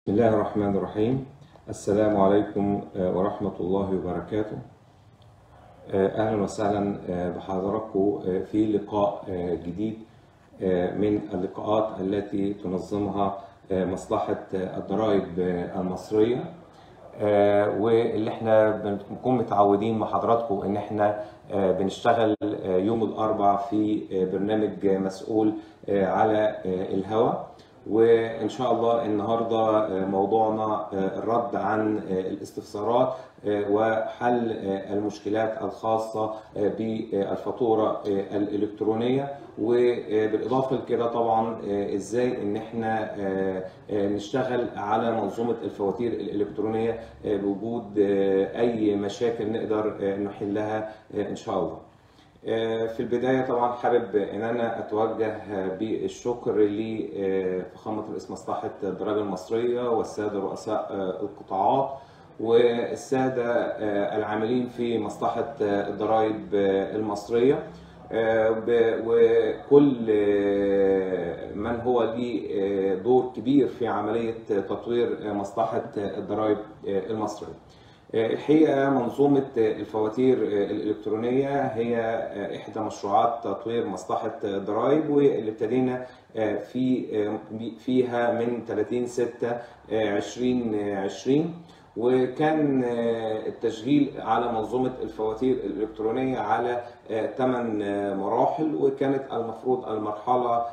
بسم الله الرحمن الرحيم السلام عليكم آه، ورحمة الله وبركاته آه، أهلا وسهلا آه، بحضراتكم آه، في لقاء آه، جديد آه، من اللقاءات التي تنظمها آه، مصلحة آه، الضرائب آه، المصرية آه، واللي احنا بنكون متعودين مع حضراتكم ان احنا آه، بنشتغل آه، يوم الاربع في آه، برنامج آه، مسؤول آه، على آه، الهواء وان شاء الله النهارده آه، موضوعنا آه، الرد عن آه، الاستفسارات آه، وحل آه، المشكلات الخاصه آه، بالفاتوره آه، الالكترونيه وبالاضافه لكده طبعا آه، ازاي ان احنا آه، آه، نشتغل على منظومه الفواتير الالكترونيه آه، بوجود آه، اي مشاكل نقدر آه، نحلها آه، ان شاء الله. آه، في البداية طبعا حابب ان انا اتوجه آه، بالشكر لفخامة رئيس مصلحة الضرائب المصرية والسادة رؤساء آه، القطاعات والسادة آه، العاملين في مصلحة آه، الضرائب آه، المصرية آه، ب- وكل آه، من هو ليه آه، دور كبير في عملية تطوير آه، مصلحة آه، الضرائب آه، المصرية. الحقيقة منظومة الفواتير الإلكترونية هي إحدى مشروعات تطوير مصلحة الضرائب واللي ابتدينا في فيها من 30 6 2020 وكان التشغيل على منظومة الفواتير الإلكترونية على ثمان مراحل وكانت المفروض المرحلة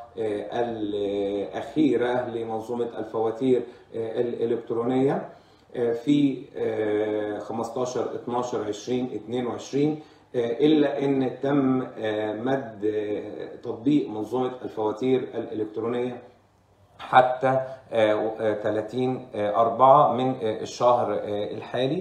الأخيرة لمنظومة الفواتير الإلكترونية في 15 12 20 22 الا ان تم مد تطبيق منظومه الفواتير الالكترونيه حتى 30 4 من الشهر الحالي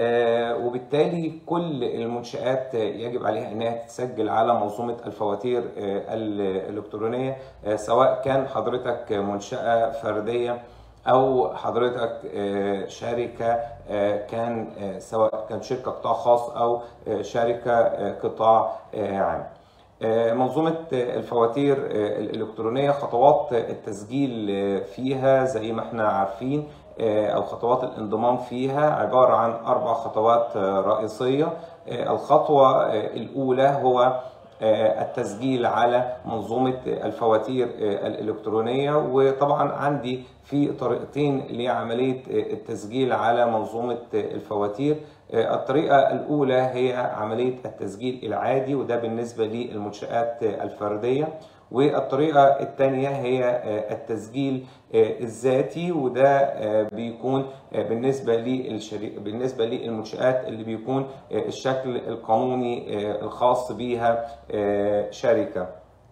وبالتالي كل المنشآت يجب عليها انها تتسجل على منظومه الفواتير الالكترونيه سواء كان حضرتك منشأة فرديه او حضرتك آه، شركه آه، كان آه، سواء كان شركه قطاع خاص او آه، شركه آه، قطاع آه، عام آه، منظومة آه، الفواتير آه، الإلكترونية خطوات آه، التسجيل آه، فيها زي ما احنا عارفين آه، أو خطوات الانضمام فيها عبارة عن أربع خطوات آه، رئيسية آه، الخطوة آه، الأولى هو آه، التسجيل على منظومة الفواتير آه، الإلكترونية وطبعا عندي في طريقتين لعملية آه، التسجيل على منظومة آه، الفواتير آه، الطريقة الأولى هي عملية التسجيل العادي وده بالنسبة للمنشآت آه، الفردية والطريقة الثانية هي آه، التسجيل آه، الذاتي وده آه، بيكون آه، بالنسبة للشري... بالنسبة للمنشآت اللي بيكون آه، الشكل القانوني آه، الخاص بيها آه، شركة.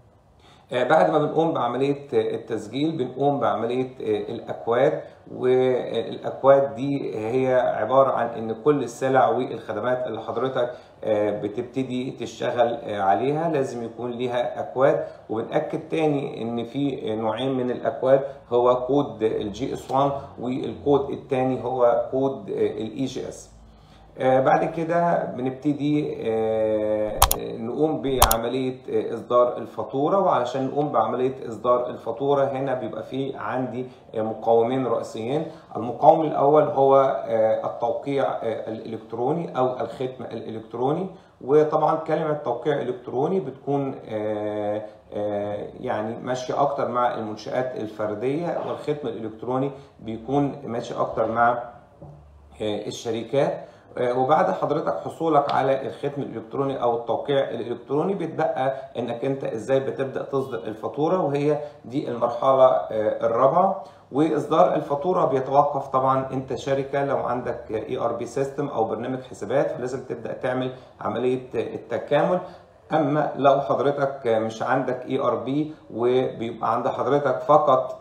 آه، بعد ما بنقوم بعملية آه، التسجيل بنقوم بعملية آه، الأكواد والأكواد دي هي عبارة عن إن كل السلع والخدمات اللي حضرتك آه، بتبتدي تشتغل آه، عليها لازم يكون ليها أكواد وبنأكد تاني إن في نوعين من الأكواد هو كود الجي اس 1 والكود التاني هو كود الاي جي اس. آه، بعد كده بنبتدي آه، نقوم بعملية آه، إصدار الفاتورة وعلشان نقوم بعملية إصدار الفاتورة هنا بيبقى في عندي آه، مقاومين رئيسيين المقاوم الأول هو آه، التوقيع آه، الإلكتروني أو الختم الإلكتروني وطبعا كلمة توقيع إلكتروني بتكون آه، آه، يعني ماشية أكتر مع المنشآت الفردية والختم الإلكتروني بيكون ماشي أكتر مع آه، الشركات آه، وبعد حضرتك حصولك على الختم الالكتروني او التوقيع الالكتروني بيتبقى انك انت ازاي بتبدا تصدر الفاتوره وهي دي المرحله آه، الرابعه واصدار الفاتوره بيتوقف طبعا انت شركه لو عندك اي ار بي سيستم او برنامج حسابات فلازم تبدا تعمل عمليه آه، التكامل اما لو حضرتك مش عندك اي ار بي وبيبقى عند حضرتك فقط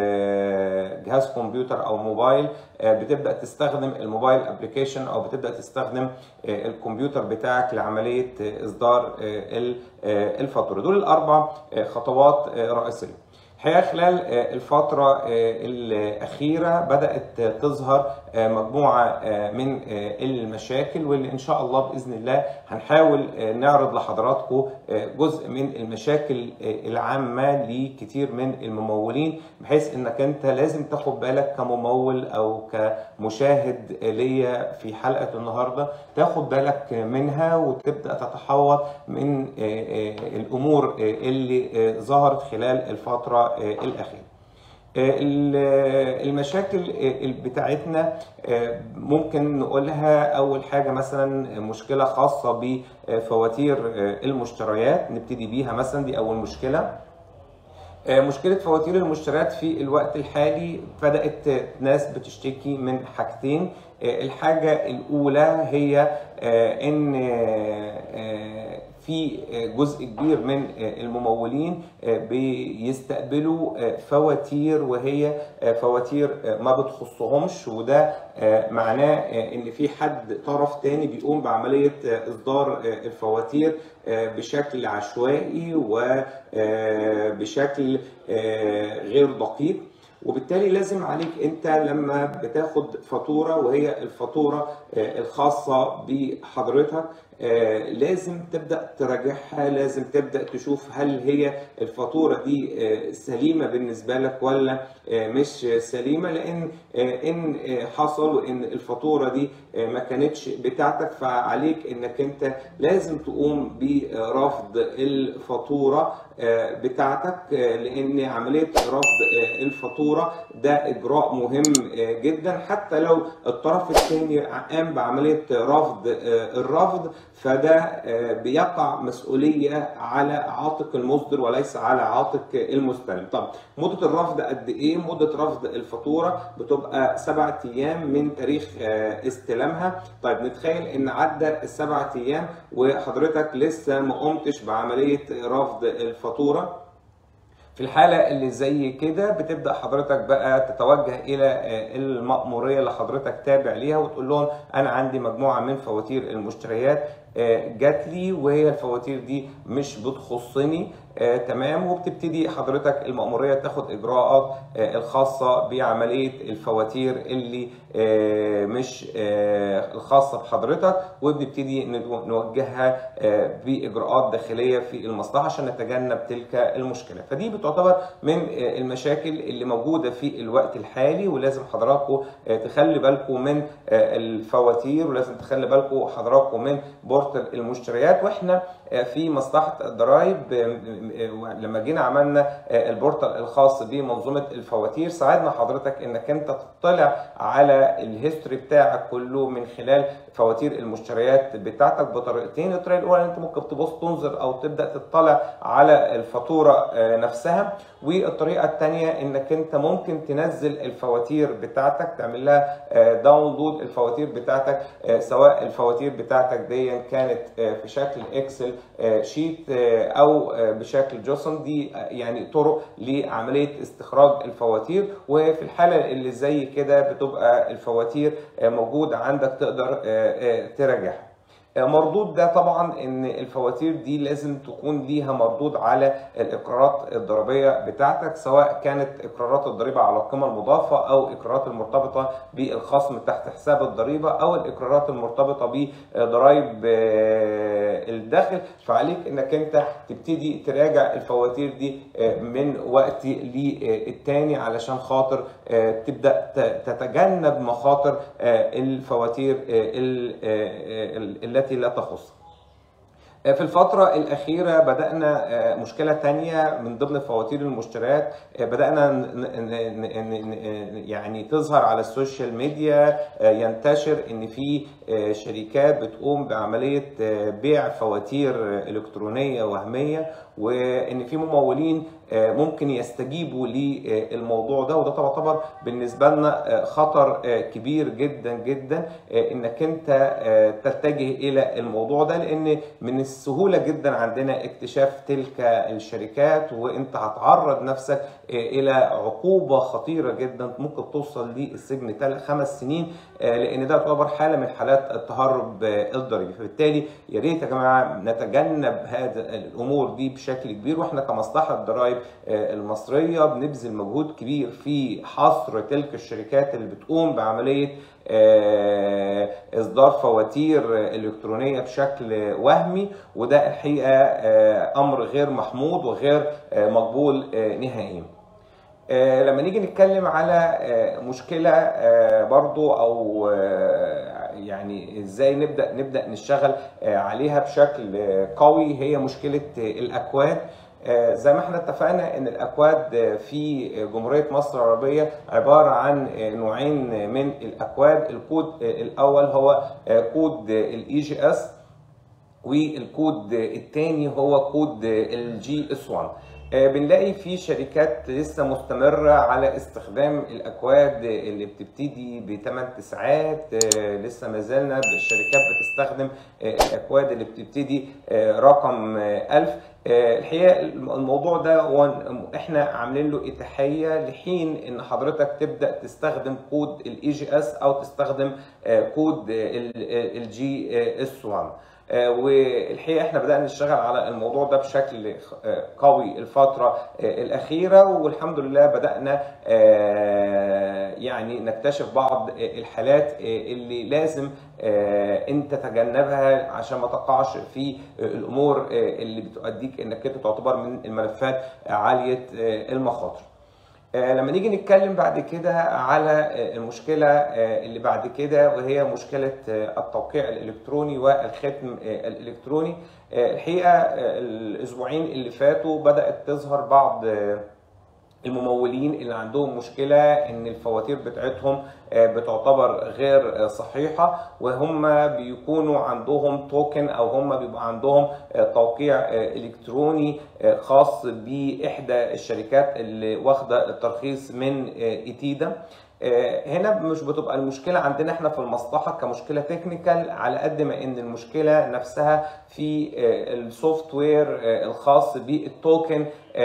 آه، جهاز كمبيوتر او موبايل آه، بتبدا تستخدم الموبايل ابلكيشن او بتبدا تستخدم آه، الكمبيوتر بتاعك لعمليه آه، اصدار آه، ال- آه، الفاتوره دول الاربع آه، خطوات آه، رئيسيه الحقيقه خلال الفتره الاخيره بدات تظهر مجموعه من المشاكل واللي ان شاء الله باذن الله هنحاول نعرض لحضراتكم جزء من المشاكل العامه لكتير من الممولين بحيث انك انت لازم تاخد بالك كممول او كمشاهد ليا في حلقه النهارده تاخد بالك منها وتبدا تتحوط من الامور اللي ظهرت خلال الفتره الاخيره المشاكل بتاعتنا ممكن نقولها اول حاجه مثلا مشكله خاصه بفواتير المشتريات نبتدي بيها مثلا دي اول مشكله مشكلة فواتير المشتريات في الوقت الحالي بدأت ناس بتشتكي من حاجتين الحاجة الأولى هي إن في جزء كبير من الممولين بيستقبلوا فواتير وهي فواتير ما بتخصهمش وده معناه ان في حد طرف تاني بيقوم بعمليه اصدار الفواتير بشكل عشوائي وبشكل غير دقيق وبالتالي لازم عليك انت لما بتاخد فاتوره وهي الفاتوره الخاصه بحضرتك لازم تبدا تراجعها لازم تبدا تشوف هل هي الفاتوره دي سليمه بالنسبه لك ولا مش سليمه لان ان حصل وان الفاتوره دي ما كانتش بتاعتك فعليك انك انت لازم تقوم برفض الفاتوره بتاعتك لان عمليه رفض الفاتوره ده اجراء مهم جدا حتى لو الطرف الثاني قام بعمليه رفض الرفض فده بيقع مسؤوليه على عاتق المصدر وليس على عاتق المستلم. طب مده الرفض قد ايه؟ مده رفض الفاتوره بتبقى سبعة ايام من تاريخ استلامها. طيب نتخيل ان عدى السبعة ايام وحضرتك لسه ما قمتش بعمليه رفض الفاتوره في الحالة اللي زي كده بتبدأ حضرتك بقى تتوجه إلى المأمورية اللي حضرتك تابع ليها وتقول لهم أنا عندي مجموعة من فواتير المشتريات جات لي وهي الفواتير دي مش بتخصني آه، تمام وبتبتدي حضرتك المأمورية تاخد إجراءات آه، الخاصة بعملية الفواتير اللي آه، مش آه، الخاصة بحضرتك وبنبتدي نو- نوجهها آه، بإجراءات داخلية في المصلحة عشان نتجنب تلك المشكلة فدي بتعتبر من آه، المشاكل اللي موجودة في الوقت الحالي ولازم حضراتكم آه، تخلي بالكم من آه، الفواتير ولازم تخلي بالكم حضراتكم من بورتال المشتريات واحنا آه، في مصلحة الضرائب آه، آه، لما جينا عملنا آه، البورتال الخاص بمنظومة الفواتير ساعدنا حضرتك انك انت تطلع على الهيستوري بتاعك كله من خلال فواتير المشتريات بتاعتك بطريقتين الطريقة الأولى انت ممكن تبص تنظر او تبدأ تطلع على الفاتورة آه، نفسها والطريقة الثانية انك انت ممكن تنزل الفواتير بتاعتك تعمل لها آه، داونلود الفواتير بتاعتك آه، سواء الفواتير بتاعتك دي كانت آه، في شكل اكسل آه، شيت آه، او آه، بشكل جوسن دي آه، يعني طرق لعمليه استخراج الفواتير وفي الحاله اللي زي كده بتبقى الفواتير آه، موجوده عندك تقدر آه، آه، تراجعها مردود ده طبعا ان الفواتير دي لازم تكون ليها مردود على الاقرارات الضريبيه بتاعتك سواء كانت اقرارات الضريبه على القيمه المضافه او اقرارات المرتبطه بالخصم تحت حساب الضريبه او الاقرارات المرتبطه بضرائب آه، الدخل فعليك انك انت تبتدي تراجع الفواتير دي آه، من وقت للتاني علشان خاطر آه، تبدا ت- تتجنب مخاطر آه، الفواتير آه، ال- آه، ال- التي لا تخص في الفترة الأخيرة بدأنا آه، مشكلة تانية من ضمن فواتير المشتريات آه، بدأنا ن- ن- ن- ن- يعني تظهر على السوشيال ميديا آه، ينتشر إن في آه، شركات بتقوم بعملية آه، بيع فواتير آه، إلكترونية وهمية وإن في ممولين آه، ممكن يستجيبوا للموضوع ده وده تعتبر بالنسبة لنا آه، خطر آه، كبير جدا جدا آه، إنك أنت آه، تتجه إلى الموضوع ده لأن من السهولة جدا عندنا اكتشاف تلك الشركات وانت هتعرض نفسك الى عقوبة خطيرة جدا ممكن توصل للسجن تل- خمس سنين آه، لان ده يعتبر حالة من حالات التهرب آه، الضريبي فبالتالي يا ريت يا جماعة نتجنب هذا الامور دي بشكل بشكل كبير واحنا كمصلحه الضرائب المصريه بنبذل مجهود كبير في حصر تلك الشركات اللي بتقوم بعمليه اصدار فواتير الكترونيه بشكل وهمي وده الحقيقه امر غير محمود وغير مقبول نهائيا. لما نيجي نتكلم على مشكله برضو او يعني ازاي نبدا نبدا نشتغل عليها بشكل قوي هي مشكله الاكواد زي ما احنا اتفقنا ان الاكواد في جمهوريه مصر العربيه عباره عن نوعين من الاكواد الكود الاول هو كود الاي جي اس والكود الثاني هو كود الجي اس 1 بنلاقي في شركات لسه مستمرة على استخدام الأكواد اللي بتبتدي بثمان تسعات لسه ما زلنا الشركات بتستخدم الأكواد اللي بتبتدي رقم ألف الحقيقة الموضوع ده احنا عاملين له إتاحية لحين إن حضرتك تبدأ تستخدم كود الاي جي اس أو تستخدم كود الجي اس 1 والحقيقه احنا بدانا نشتغل على الموضوع ده بشكل قوي الفتره الاخيره والحمد لله بدانا يعني نكتشف بعض الحالات اللي لازم انت تتجنبها عشان ما تقعش في الامور اللي بتؤديك انك انت تعتبر من الملفات عاليه المخاطر. لما نيجي نتكلم بعد كده على المشكلة اللي بعد كده وهي مشكلة التوقيع الإلكتروني والختم الإلكتروني الحقيقة الأسبوعين اللي فاتوا بدأت تظهر بعض الممولين اللي عندهم مشكلة ان الفواتير بتاعتهم بتعتبر غير صحيحة وهم بيكونوا عندهم توكن او هم بيبقى عندهم توقيع الكتروني خاص باحدى الشركات اللي واخدة الترخيص من ايتيدا هنا مش بتبقى المشكلة عندنا احنا في المصلحة كمشكلة تكنيكال على قد ما ان المشكلة نفسها في السوفت وير الخاص بالتوكن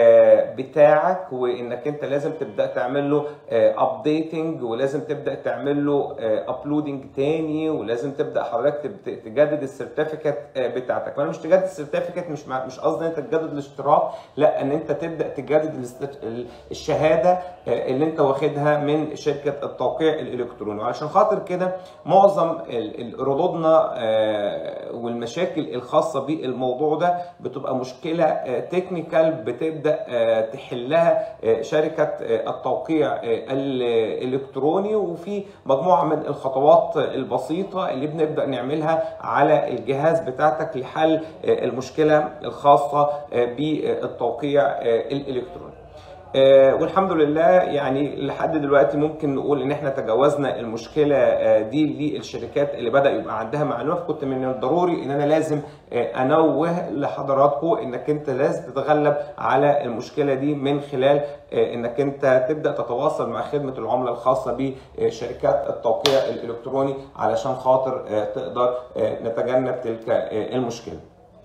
بتاعك وانك انت لازم تبدا تعمل له ابديتنج ولازم تبدا تعمل له ابلودنج تاني ولازم تبدا حضرتك تجدد السيرتيفيكت بتاعتك انا مش تجدد السيرتيفيكت مش مش قصدي انت تجدد الاشتراك لا ان انت تبدا تجدد الشهاده اللي انت واخدها من شركه التوقيع الالكتروني وعشان خاطر كده معظم ردودنا والمشاكل الخاصه بالموضوع ده بتبقى مشكله تكنيكال بتبدا تحلها شركه التوقيع الالكتروني وفي مجموعه من الخطوات البسيطه اللي بنبدا نعملها على الجهاز بتاعتك لحل المشكله الخاصه بالتوقيع الالكتروني والحمد لله يعني لحد دلوقتي ممكن نقول ان احنا تجاوزنا المشكله دي للشركات اللي بدا يبقى عندها معلومات كنت من الضروري ان انا لازم انوه لحضراتكم انك انت لازم تتغلب على المشكله دي من خلال انك انت تبدا تتواصل مع خدمه العمله الخاصه بشركات التوقيع الالكتروني علشان خاطر تقدر نتجنب تلك المشكله.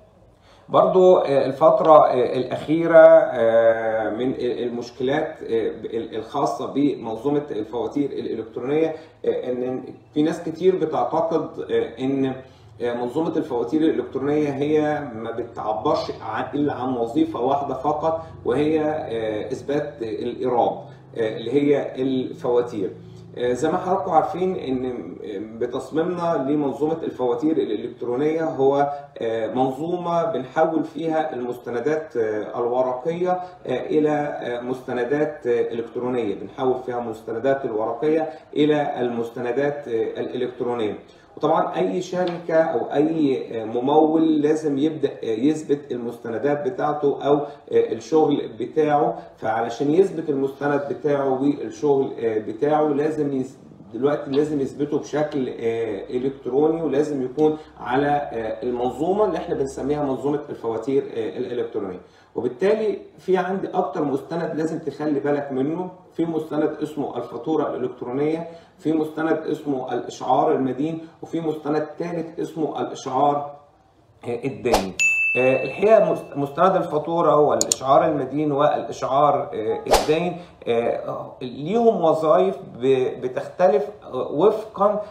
برضو الفترة الأخيرة من المشكلات الخاصة بمنظومة الفواتير الإلكترونية إن في ناس كتير بتعتقد إن منظومة الفواتير الإلكترونية هي ما بتعبرش عن إلا عن وظيفة واحدة فقط وهي إثبات الإيراد اللي هي الفواتير. زي ما حضراتكم عارفين ان بتصميمنا لمنظومه الفواتير الالكترونيه هو منظومه بنحول فيها المستندات الورقيه الى مستندات الكترونيه بنحول فيها المستندات الورقيه الى المستندات الالكترونيه وطبعا اي شركه او اي ممول لازم يبدا يثبت المستندات بتاعته او الشغل بتاعه فعلشان يثبت المستند بتاعه والشغل بتاعه لازم دلوقتي لازم يثبته بشكل الكتروني ولازم يكون على المنظومه اللي احنا بنسميها منظومه الفواتير الالكترونيه وبالتالي في عندي اكتر مستند لازم تخلي بالك منه في مستند اسمه الفاتوره الالكترونيه في مستند اسمه الاشعار المدين وفي مستند ثالث اسمه الاشعار الديني الحقيقه مستند الفاتوره والاشعار المدين والاشعار الدين ليهم وظائف بتختلف وفقا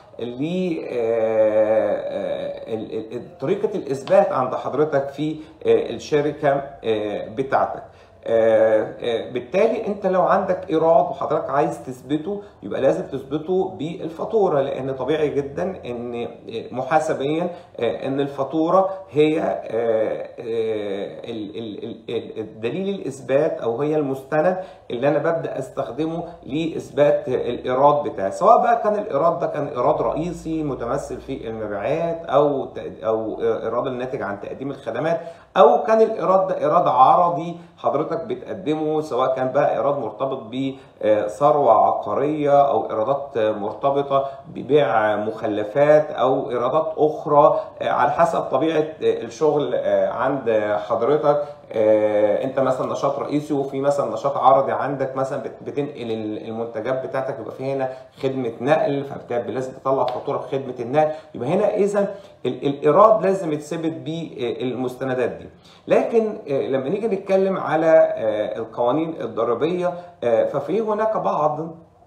لطريقه الاثبات عند حضرتك في الشركه بتاعتك بالتالي انت لو عندك ايراد وحضرتك عايز تثبته يبقى لازم تثبته بالفاتوره لان طبيعي جدا ان محاسبيا ان الفاتوره هي دليل الاثبات او هي المستند اللي انا ببدا استخدمه لاثبات الايراد بتاعي سواء بقى كان الايراد ده كان ايراد رئيسي متمثل في المبيعات او او ايراد الناتج عن تقديم الخدمات او كان الايراد ده ايراد عرضي حضرتك بتقدمه سواء كان بقى ايراد مرتبط بثروه عقاريه او ايرادات مرتبطه ببيع مخلفات او ايرادات اخرى على حسب طبيعه الشغل عند حضرتك انت مثلا نشاط رئيسي وفي مثلا نشاط عرضي عندك مثلا بتنقل المنتجات بتاعتك يبقى في هنا خدمه نقل فبالتالي لازم تطلع فاتوره بخدمه النقل يبقى هنا اذا الايراد لازم يتثبت بالمستندات دي لكن لما نيجي نتكلم على القوانين الضريبيه ففي هناك بعض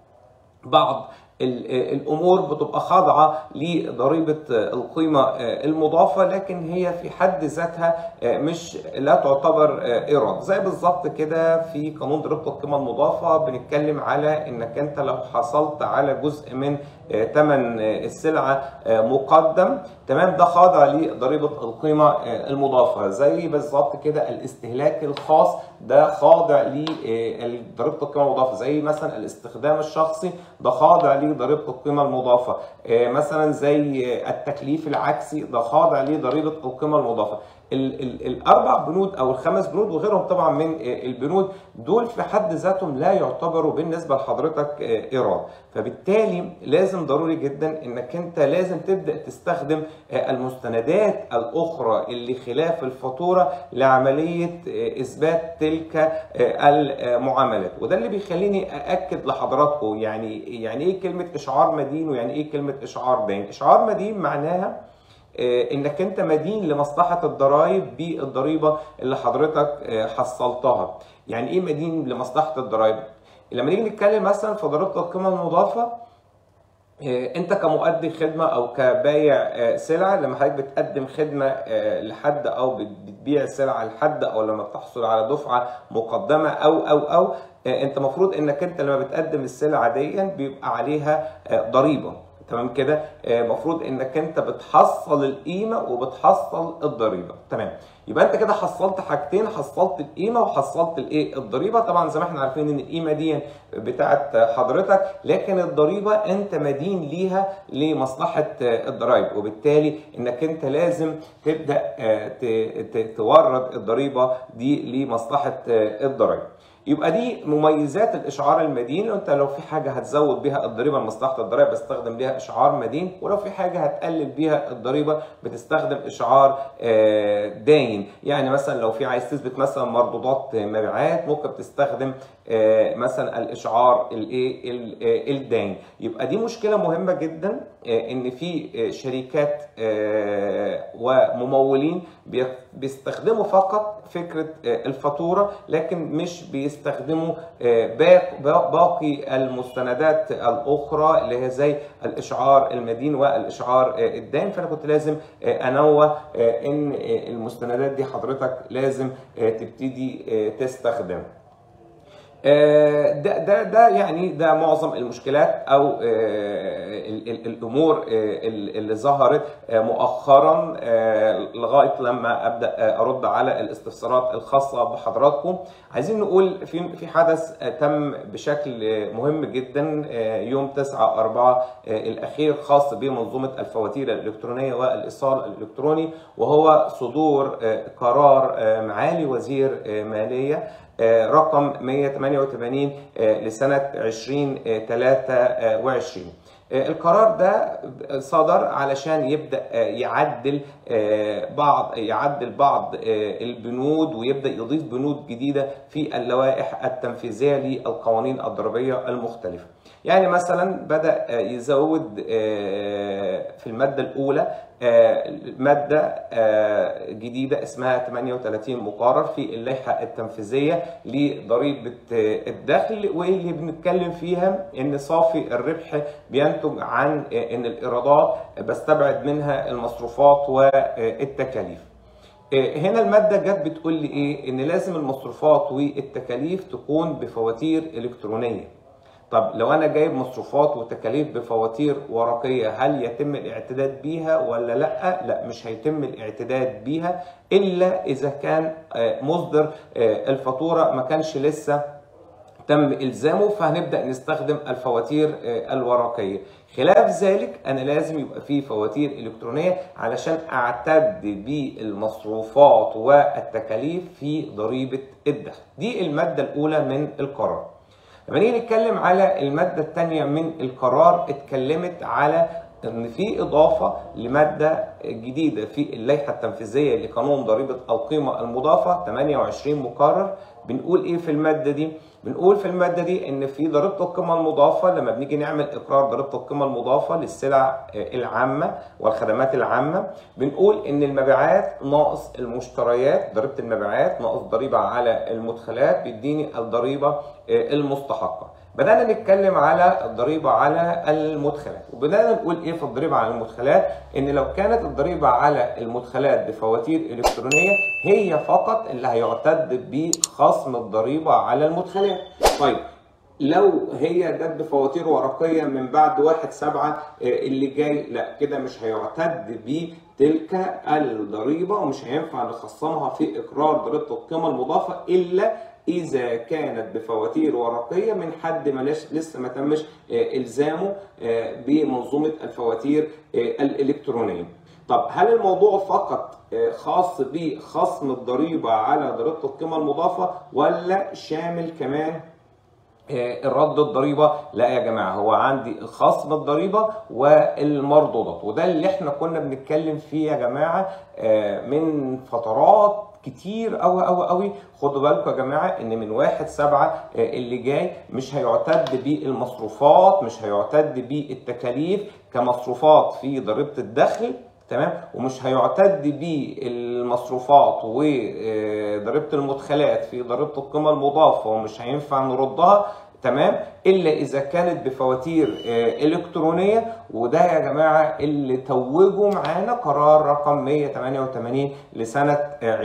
بعض الامور بتبقى خاضعه لضريبه القيمه المضافه لكن هي في حد ذاتها مش لا تعتبر ايراد زي بالظبط كده في قانون ضريبه القيمه المضافه بنتكلم على انك انت لو حصلت على جزء من ثمن السلعه مقدم تمام ده خاضع لضريبه القيمه المضافه زي بالظبط كده الاستهلاك الخاص ده خاضع لضريبه القيمه المضافه زي مثلا الاستخدام الشخصي ده خاضع لضريبه القيمه المضافه مثلا زي التكليف العكسي ده خاضع لضريبه القيمه المضافه ال ال الاربع بنود او الخمس بنود وغيرهم طبعا من البنود دول في حد ذاتهم لا يعتبروا بالنسبه لحضرتك ايراد فبالتالي لازم ضروري جدا انك انت لازم تبدا تستخدم المستندات الاخرى اللي خلاف الفاتوره لعمليه اثبات تلك المعاملات وده اللي بيخليني ااكد لحضراتكم يعني يعني ايه كلمه اشعار مدين ويعني ايه كلمه اشعار دين اشعار مدين معناها انك انت مدين لمصلحه الضرائب بالضريبه اللي حضرتك حصلتها يعني ايه مدين لمصلحه الضرائب لما نيجي نتكلم مثلا في ضريبه القيمه المضافه انت كمؤدي خدمه او كبايع سلعه لما حضرتك بتقدم خدمه لحد او بتبيع سلعه لحد او لما بتحصل على دفعه مقدمه او او او انت المفروض انك انت لما بتقدم السلعه دي بيبقى عليها ضريبه تمام كده المفروض انك انت بتحصل القيمه وبتحصل الضريبه تمام يبقى انت كده حصلت حاجتين حصلت القيمه وحصلت الايه الضريبه طبعا زي ما احنا عارفين ان القيمه دي بتاعت حضرتك لكن الضريبه انت مدين ليها لمصلحه الضرائب وبالتالي انك انت لازم تبدا تورد الضريبه دي لمصلحه الضرائب يبقى دي مميزات الاشعار المدين انت لو في حاجه هتزود بيها الضريبه لمصلحه الضرائب بتستخدم بيها اشعار مدين ولو في حاجه هتقلل بيها الضريبه بتستخدم اشعار داين يعني مثلا لو في عايز تثبت مثلا مردودات مبيعات ممكن تستخدم مثلا الاشعار الايه الداين يبقى دي مشكله مهمه جدا ان في شركات وممولين بيستخدموا فقط فكره الفاتوره لكن مش بيستخدموا باقي المستندات الاخرى اللي هي زي الاشعار المدين والاشعار الدائم فانا كنت لازم انوه ان المستندات دي حضرتك لازم تبتدي تستخدمها ده ده ده يعني ده معظم المشكلات او الامور اللي ظهرت مؤخرا لغايه لما ابدا ارد على الاستفسارات الخاصه بحضراتكم عايزين نقول في في حدث تم بشكل مهم جدا يوم 9 4 الاخير خاص بمنظومه الفواتير الالكترونيه والايصال الالكتروني وهو صدور قرار معالي وزير ماليه رقم 188 لسنة 2023 القرار ده صدر علشان يبدا يعدل بعض يعدل بعض البنود ويبدا يضيف بنود جديده في اللوائح التنفيذيه للقوانين الضريبيه المختلفه يعني مثلا بدا يزود في الماده الاولى ماده جديده اسمها 38 مقرر في اللائحه التنفيذيه لضريبه الدخل واللي بنتكلم فيها ان صافي الربح بينتج عن ان الايرادات بستبعد منها المصروفات والتكاليف. هنا الماده جت بتقول لي ايه؟ ان لازم المصروفات والتكاليف تكون بفواتير الكترونيه. طب لو انا جايب مصروفات وتكاليف بفواتير ورقيه هل يتم الاعتداد بيها ولا لا؟ لا مش هيتم الاعتداد بيها الا اذا كان مصدر الفاتوره ما كانش لسه تم الزامه فهنبدا نستخدم الفواتير الورقيه خلاف ذلك انا لازم يبقى في فواتير الكترونيه علشان اعتد بالمصروفات والتكاليف في ضريبه الدخل دي الماده الاولى من القرار لما نيجي نتكلم على الماده الثانيه من القرار اتكلمت على ان في اضافه لماده جديده في اللائحه التنفيذيه لقانون ضريبه القيمه المضافه 28 مقرر بنقول ايه في الماده دي؟ بنقول في الماده دي ان في ضريبه القيمه المضافه لما بنيجي نعمل اقرار ضريبه القيمه المضافه للسلع العامه والخدمات العامه بنقول ان المبيعات ناقص المشتريات ضريبه المبيعات ناقص ضريبه على المدخلات بيديني الضريبه المستحقه. بدأنا نتكلم على الضريبة على المدخلات وبدأنا نقول ايه في الضريبة على المدخلات ان لو كانت الضريبة على المدخلات بفواتير الكترونية هي فقط اللي هيعتد بخصم الضريبة على المدخلات طيب لو هي جت بفواتير ورقية من بعد واحد سبعة اللي جاي لا كده مش هيعتد بتلك الضريبة ومش هينفع نخصمها في إقرار ضريبة القيمة المضافة إلا اذا كانت بفواتير ورقيه من حد ما لسه ما تمش الزامه بمنظومه الفواتير الالكترونيه. طب هل الموضوع فقط خاص بخصم الضريبه على ضريبه القيمه المضافه ولا شامل كمان الرد الضريبه لا يا جماعه هو عندي خصم الضريبه والمردودات وده اللي احنا كنا بنتكلم فيه يا جماعه من فترات كتير قوي قوي قوي خدوا بالكم يا جماعه ان من واحد سبعة اللي جاي مش هيعتد بالمصروفات مش هيعتد بالتكاليف كمصروفات في ضريبه الدخل تمام ومش هيعتد بالمصروفات وضريبه المدخلات في ضريبه القيمه المضافه ومش هينفع نردها تمام الا اذا كانت بفواتير الكترونيه وده يا جماعه اللي توجوا معانا قرار رقم 188 لسنه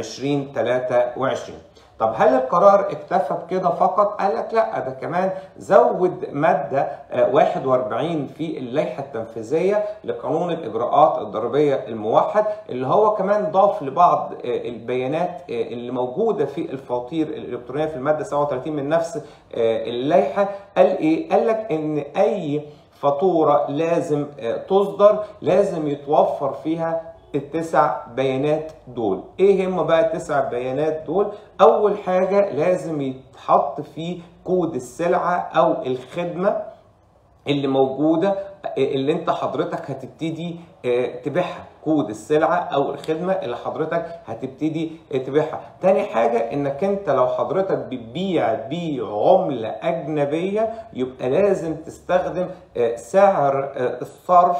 2023 طب هل القرار اكتفى بكده فقط؟ قال لك لا ده كمان زود ماده 41 في اللائحه التنفيذيه لقانون الاجراءات الضريبيه الموحد اللي هو كمان ضاف لبعض البيانات اللي موجوده في الفواتير الالكترونيه في الماده 37 من نفس اللائحه قال ايه؟ قال لك ان اي فاتوره لازم تصدر لازم يتوفر فيها التسع بيانات دول ايه هم بقى التسع بيانات دول اول حاجة لازم يتحط فيه كود السلعة او الخدمة اللي موجودة اللي انت حضرتك هتبتدي تبيعها كود السلعة او الخدمة اللي حضرتك هتبتدي تبيعها تاني حاجة انك انت لو حضرتك بتبيع بعملة اجنبية يبقى لازم تستخدم سعر الصرف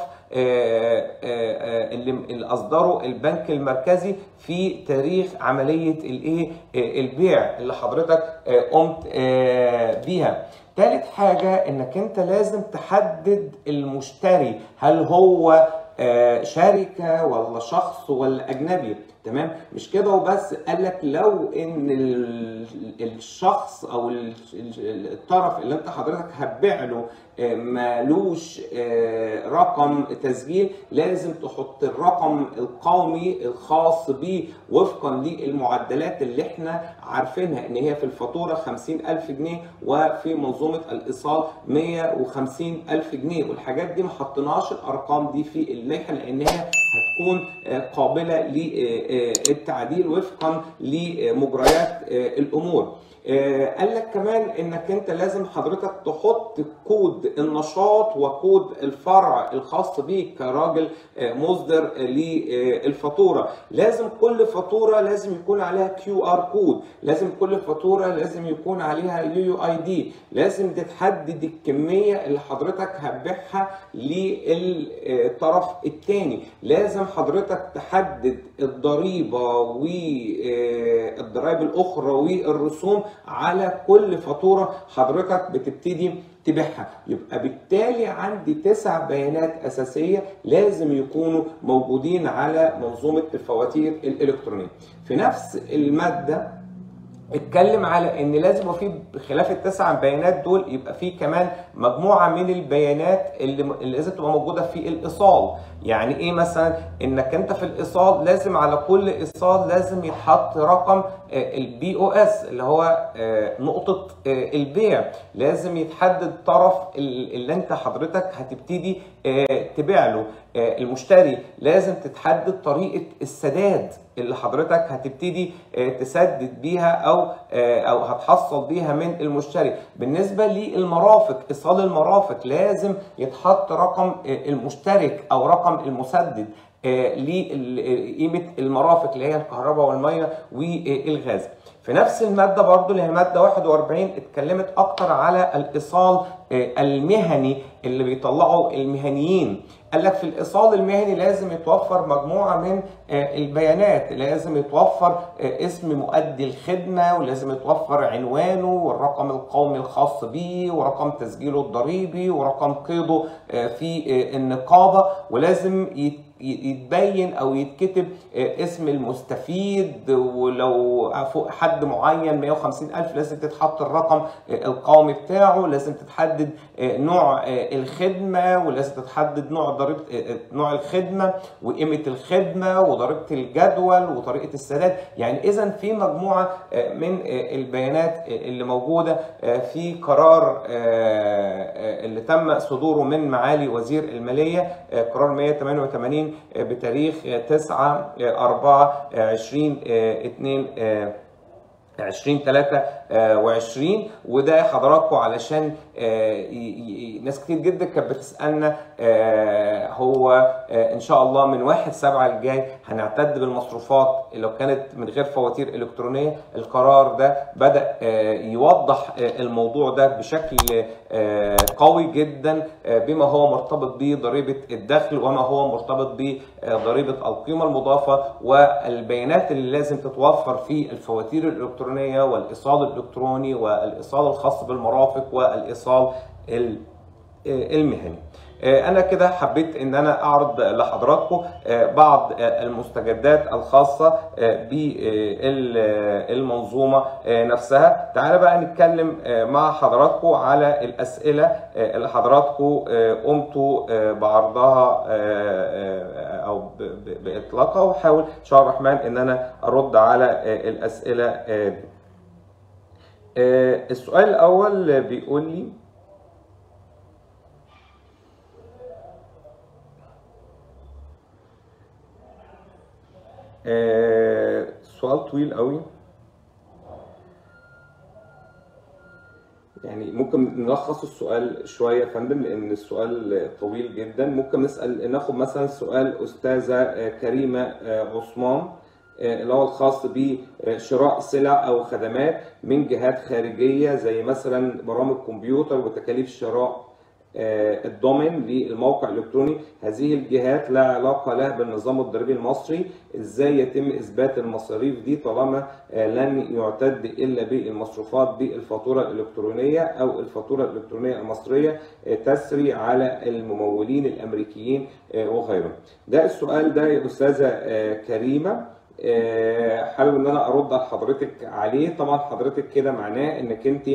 اللي اللي اصدره البنك المركزي في تاريخ عمليه الايه البيع اللي حضرتك قمت بيها ثالث حاجه انك انت لازم تحدد المشتري هل هو شركه ولا شخص ولا اجنبي تمام مش كده وبس قال لك لو ان الشخص او الطرف اللي انت حضرتك هتبيع له مالوش رقم تسجيل لازم تحط الرقم القومي الخاص بيه وفقا للمعدلات اللي احنا عارفينها ان هي في الفاتوره 50000 جنيه وفي منظومه الايصال 150000 جنيه والحاجات دي ما حطيناش الارقام دي في اللائحه لان هي هتكون قابله للتعديل وفقا لمجريات الامور قال لك كمان انك انت لازم حضرتك تحط كود النشاط وكود الفرع الخاص بيك كراجل مصدر للفاتوره لازم كل فاتوره لازم يكون عليها كيو ار كود لازم كل فاتوره لازم يكون عليها يو يو اي دي لازم تتحدد الكميه اللي حضرتك هتبيعها للطرف الثاني لازم حضرتك تحدد الضريبه والضرائب الاخرى والرسوم على كل فاتوره حضرتك بتبتدي تبيعها يبقى بالتالي عندي تسع بيانات اساسيه لازم يكونوا موجودين على منظومه الفواتير الالكترونيه في نفس الماده اتكلم على ان لازم يبقى في بخلاف التسع بيانات دول يبقى في كمان مجموعه من البيانات اللي, اللي لازم تبقى موجوده في الايصال يعني ايه مثلا انك انت في الايصال لازم على كل ايصال لازم يتحط رقم البي او اس اللي هو نقطه البيع لازم يتحدد طرف اللي انت حضرتك هتبتدي تبيع له المشتري لازم تتحدد طريقه السداد اللي حضرتك هتبتدي تسدد بيها او او هتحصل بيها من المشتري بالنسبه للمرافق ايصال المرافق لازم يتحط رقم المشترك او رقم المسدد لقيمه المرافق اللي هي الكهرباء والميه والغاز في نفس الماده برضو اللي هي ماده 41 اتكلمت اكتر على الايصال المهني اللي بيطلعوا المهنيين قال لك في الايصال المهني لازم يتوفر مجموعه من البيانات لازم يتوفر اسم مؤدي الخدمه ولازم يتوفر عنوانه والرقم القومي الخاص به ورقم تسجيله الضريبي ورقم قيده في النقابه ولازم يتبين او يتكتب اسم المستفيد ولو فوق حد معين 150 الف لازم تتحط الرقم القومي بتاعه لازم تتحدد نوع الخدمه ولازم تتحدد نوع ضريبه نوع الخدمه وقيمه الخدمه وضريبه الجدول وطريقه السداد يعني اذا في مجموعه من البيانات اللي موجوده في قرار اللي تم صدوره من معالي وزير الماليه قرار 188 بتاريخ 9 4 20 2 2023 وده حضراتكم علشان ناس كتير جدا كانت بتسالنا هو ان شاء الله من 1 7 الجاي هنعتد بالمصروفات لو كانت من غير فواتير الكترونيه القرار ده بدا يوضح الموضوع ده بشكل قوي جدا بما هو مرتبط بضريبه الدخل وما هو مرتبط بضريبه القيمه المضافه والبيانات اللي لازم تتوفر في الفواتير الالكترونيه الالكترونيه والايصال الالكتروني والايصال الخاص بالمرافق والايصال المهني انا كده حبيت ان انا اعرض لحضراتكم بعض المستجدات الخاصه بالمنظومه نفسها تعالى بقى نتكلم مع حضراتكم على الاسئله اللي حضراتكم قمتوا بعرضها او باطلاقها واحاول ان شاء الله الرحمن ان انا ارد على الاسئله دي السؤال الاول بيقول لي آه سؤال طويل قوي يعني ممكن نلخص السؤال شويه يا فندم لان السؤال طويل جدا ممكن نسال ناخد مثلا سؤال استاذه كريمه عثمان اللي هو الخاص بشراء سلع او خدمات من جهات خارجيه زي مثلا برامج كمبيوتر وتكاليف شراء الضامن للموقع الالكتروني هذه الجهات لا علاقه لها بالنظام الضريبي المصري ازاي يتم اثبات المصاريف دي طالما لن يعتد الا بالمصروفات بالفاتوره الالكترونيه او الفاتوره الالكترونيه المصريه تسري على الممولين الامريكيين وغيرهم ده السؤال ده يا استاذه كريمه حابب ان انا ارد على حضرتك عليه طبعا حضرتك كده معناه انك انت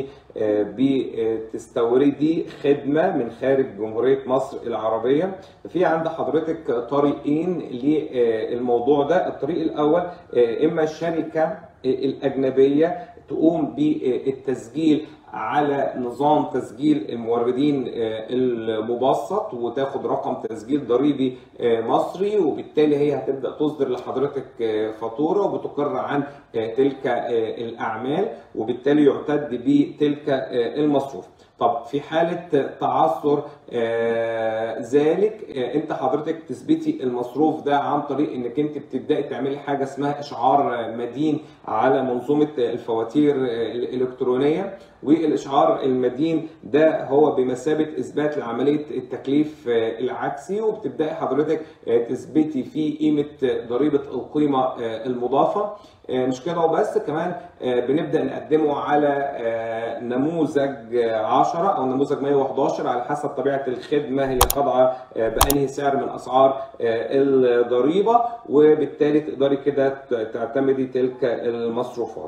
بتستوردي خدمه من خارج جمهوريه مصر العربيه في عند حضرتك طريقين للموضوع ده الطريق الاول اما الشركه الاجنبيه تقوم بالتسجيل على نظام تسجيل الموردين المبسط وتاخد رقم تسجيل ضريبي مصري وبالتالي هي هتبدا تصدر لحضرتك فاتوره وبتقر عن تلك الاعمال وبالتالي يعتد بتلك المصروف. طب في حالة تعثر آه ذلك آه انت حضرتك تثبتي المصروف ده عن طريق انك انت بتبداي تعملي حاجة اسمها اشعار مدين على منظومة الفواتير الالكترونية والاشعار المدين ده هو بمثابة اثبات لعملية التكليف آه العكسي وبتبداي حضرتك تثبتي فيه قيمة ضريبة القيمة المضافة مش كده وبس كمان بنبدا نقدمه على نموذج 10 او نموذج 111 على حسب طبيعه الخدمه هي خاضعه بانهي سعر من اسعار الضريبه وبالتالي تقدري كده تعتمدي تلك المصروفات.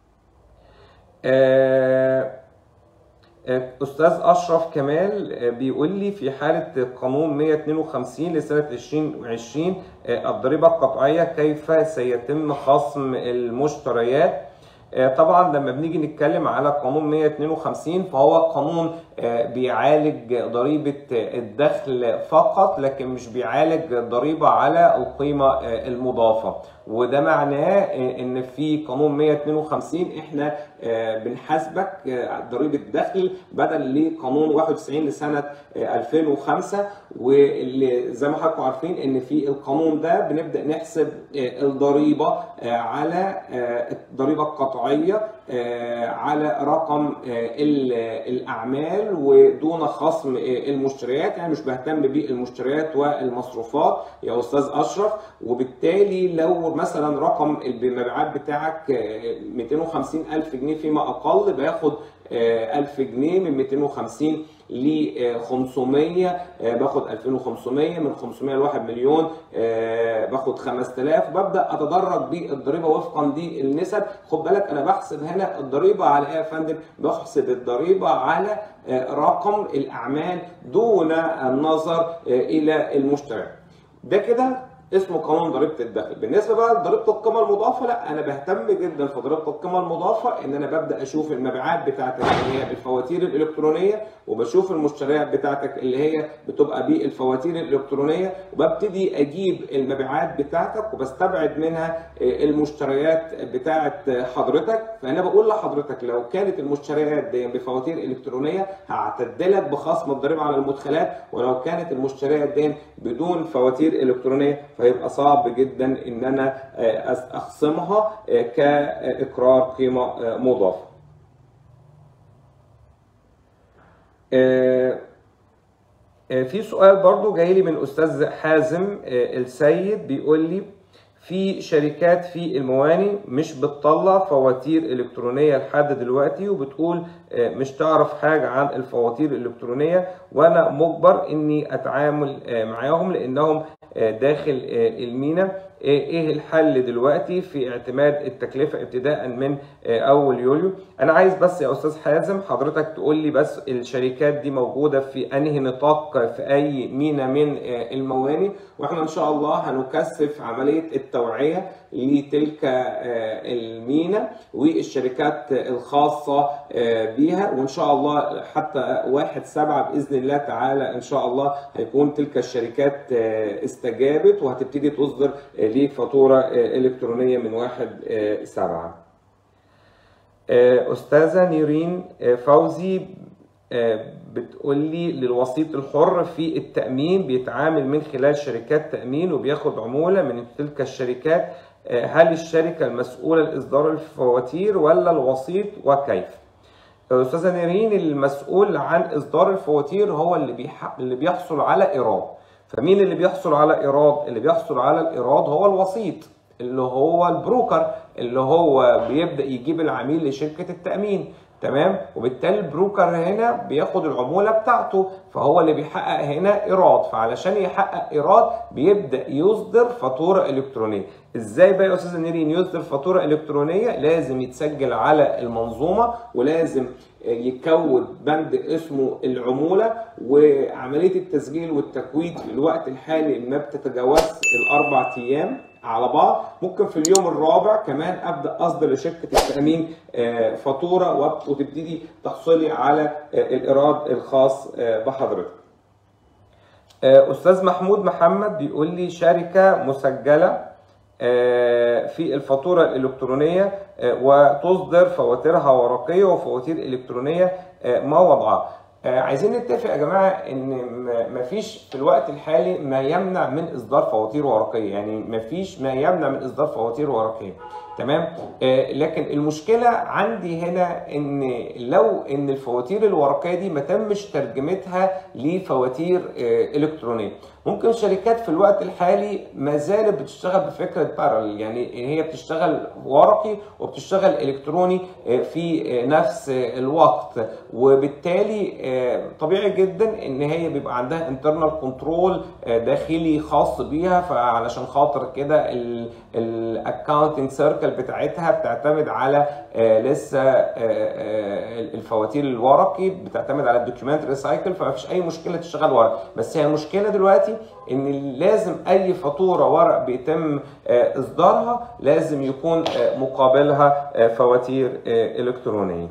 استاذ اشرف كمال بيقول لي في حاله قانون 152 لسنه 2020 الضريبه القطعيه كيف سيتم خصم المشتريات طبعا لما بنيجي نتكلم على قانون 152 فهو قانون بيعالج ضريبة الدخل فقط لكن مش بيعالج ضريبة على القيمة المضافة وده معناه ان في قانون 152 احنا بنحاسبك ضريبة دخل بدل لقانون 91 لسنة 2005 واللي زي ما حضراتكم عارفين ان في القانون ده بنبدا نحسب الضريبه على الضريبه القطعيه على رقم الاعمال ودون خصم المشتريات يعني مش بهتم بالمشتريات والمصروفات يا استاذ اشرف وبالتالي لو مثلا رقم المبيعات بتاعك 250 الف جنيه فيما اقل باخد 1000 جنيه من 250 ل 500 باخد 2500 من 500 ل 1 مليون باخد 5000 ببدا اتدرج بالضريبه وفقا للنسب خد بالك انا بحسب هنا الضريبه على ايه يا فندم بحسب الضريبه على رقم الاعمال دون النظر الى المشتري ده كده اسمه قانون ضريبه الدخل بالنسبه بقى لضريبه القيمه المضافه لا انا بهتم جدا في ضريبه القيمه المضافه ان انا ببدا اشوف المبيعات بتاعتك اللي هي بالفواتير الالكترونيه وبشوف المشتريات بتاعتك اللي هي بتبقى بالفواتير الالكترونيه وببتدي اجيب المبيعات بتاعتك وبستبعد منها المشتريات بتاعه حضرتك فانا بقول لحضرتك لو كانت المشتريات دي بفواتير الكترونيه هعتدلك بخصم الضريبه على المدخلات ولو كانت المشتريات دي بدون فواتير الكترونيه فيبقى صعب جدا ان انا اخصمها كاقرار قيمه مضافه. في سؤال برضو جاي لي من استاذ حازم السيد بيقول لي في شركات في المواني مش بتطلع فواتير الكترونيه لحد دلوقتي وبتقول مش تعرف حاجه عن الفواتير الالكترونيه وانا مجبر اني اتعامل معاهم لانهم داخل المينا ايه الحل دلوقتي في اعتماد التكلفه ابتداء من اول يوليو انا عايز بس يا استاذ حازم حضرتك تقول لي بس الشركات دي موجوده في انهي نطاق في اي مينا من المواني واحنا ان شاء الله هنكثف عمليه التوعيه لتلك المينا والشركات الخاصه بيها وان شاء الله حتى واحد سبعة باذن الله تعالى ان شاء الله هيكون تلك الشركات استجابت وهتبتدي تصدر ليك فاتوره الكترونيه من واحد سبعة استاذه نيرين فوزي بتقول لي للوسيط الحر في التامين بيتعامل من خلال شركات تامين وبياخد عموله من تلك الشركات هل الشركه المسؤوله لاصدار الفواتير ولا الوسيط وكيف؟ استاذه نيرين المسؤول عن اصدار الفواتير هو اللي بيح... اللي بيحصل على ايراد فمين اللي بيحصل على ايراد اللي بيحصل على الايراد هو الوسيط اللي هو البروكر اللي هو بيبدا يجيب العميل لشركه التامين تمام وبالتالي البروكر هنا بياخد العموله بتاعته فهو اللي بيحقق هنا ايراد فعلشان يحقق ايراد بيبدا يصدر فاتوره الكترونيه ازاي بقى يا استاذ نيرين يصدر فاتوره الكترونيه لازم يتسجل على المنظومه ولازم يكون بند اسمه العموله وعمليه التسجيل والتكويد في الوقت الحالي ما بتتجاوزش الاربع ايام على بعض ممكن في اليوم الرابع كمان ابدا اصدر لشركه التامين فاتوره وتبتدي تحصلي على الايراد الخاص بحضرتك. استاذ محمود محمد بيقول لي شركه مسجله في الفاتوره الالكترونيه وتصدر فواتيرها ورقيه وفواتير الكترونيه ما وضعها. عايزين نتفق يا جماعه ان مفيش في الوقت الحالي ما يمنع من اصدار فواتير ورقيه يعني مفيش ما يمنع من اصدار فواتير ورقيه تمام آه لكن المشكله عندي هنا ان لو ان الفواتير الورقيه دي ما تمش ترجمتها لفواتير آه الكترونيه ممكن شركات في الوقت الحالي ما زالت بتشتغل بفكره بارل يعني هي بتشتغل ورقي وبتشتغل الكتروني آه في نفس الوقت وبالتالي طبيعي جدا ان هي بيبقى عندها انترنال كنترول داخلي خاص بيها فعلشان خاطر كده الاكونتنج سيركل بتاعتها بتعتمد على لسه الفواتير الورقي بتعتمد على الدوكيومنت ريسايكل فمفيش اي مشكله تشتغل ورق بس هي المشكله دلوقتي ان لازم اي فاتوره ورق بيتم اصدارها لازم يكون مقابلها فواتير الكترونيه